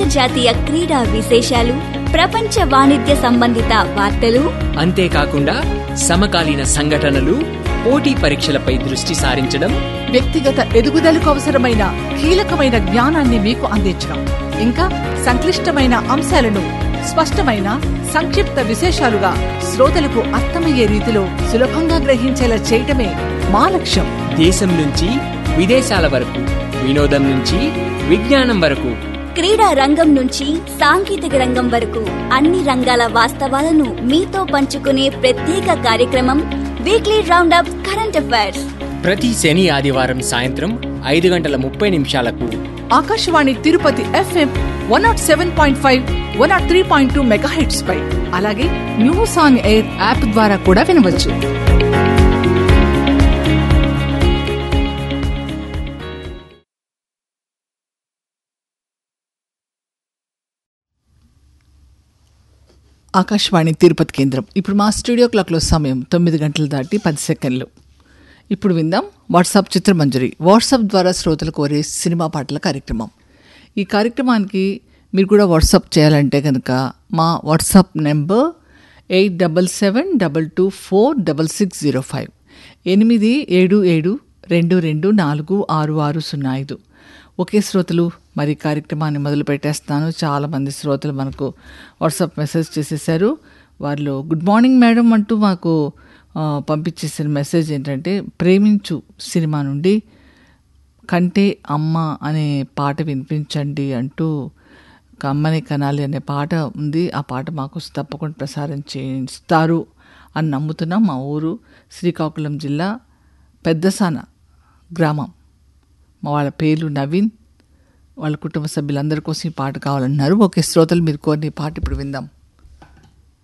అంతర్జాతీయ క్రీడా విశేషాలు ప్రపంచ వాణిజ్య సంబంధిత వార్తలు అంతేకాకుండా సమకాలీన సంఘటనలు పోటీ పరీక్షలపై దృష్టి సారించడం వ్యక్తిగత ఎదుగుదలకు అవసరమైన కీలకమైన జ్ఞానాన్ని మీకు అందించడం ఇంకా సంక్లిష్టమైన అంశాలను స్పష్టమైన సంక్షిప్త విశేషాలుగా శ్రోతలకు అర్థమయ్యే రీతిలో సులభంగా గ్రహించేలా చేయటమే మా లక్ష్యం దేశం నుంచి విదేశాల వరకు వినోదం నుంచి విజ్ఞానం వరకు క్రీడా రంగం నుంచి సాంకేతిక రంగం వరకు అన్ని రంగాల వాస్తవాలను మీతో పంచుకునే ప్రత్యేక కార్యక్రమం వీక్లీ రౌండప్ కరెంట్ అఫైర్స్ ప్రతి శని ఆదివారం సాయంత్రం ఐదు గంటల ముప్పై నిమిషాలకు Akashvani Tirupati FM one nought seven point five one nought three point two megahertz పై అలాగే న్యూస్ ఆన్ ఎయిర్ యాప్ ద్వారా కూడా వినవచ్చు ఆకాశవాణి తిరుపతి కేంద్రం ఇప్పుడు మా స్టూడియో క్లాక్లో సమయం తొమ్మిది గంటలు దాటి పది సెకండ్లు ఇప్పుడు విందాం వాట్సాప్ చిత్రమంజరి వాట్సాప్ ద్వారా శ్రోతలు కోరే సినిమా పాటల కార్యక్రమం ఈ కార్యక్రమానికి మీరు కూడా వాట్సాప్ చేయాలంటే కనుక మా WhatsApp number eight double seven double two four double six zero five ఎనిమిది ఏడు ఏడు రెండు రెండు నాలుగు ఆరు ఆరు సున్నా ఐదు ఒకే శ్రోతలు మరి కార్యక్రమాన్ని మొదలు పెట్టేస్తాను చాలామంది శ్రోతలు మనకు వాట్సాప్ మెసేజ్ చేసేసారు వాళ్ళు గుడ్ మార్నింగ్ మేడం అంటూ మాకు ఆ, పంపించేసిన మెసేజ్ ఏంటంటే ప్రేమించు సినిమా నుండి కంటే అమ్మ అనే పాట వినిపించండి అంటూ కమ్మని కనాలి అనే పాట ఉంది ఆ పాట మాకు తప్పకుండా ప్రసారం చేస్తారు అని నమ్ముతున్నాం మా ఊరు శ్రీకాకుళం జిల్లా పెద్దసాన గ్రామం మా వాళ్ళ పేర్లు నవీన్ వాళ్ళ కుటుంబ సభ్యులందరి కోసం ఈ పాట కావాలన్నారు ఓకే శ్రోతలు మీరు కోరిన ఈ పాట ఇప్పుడు విందాం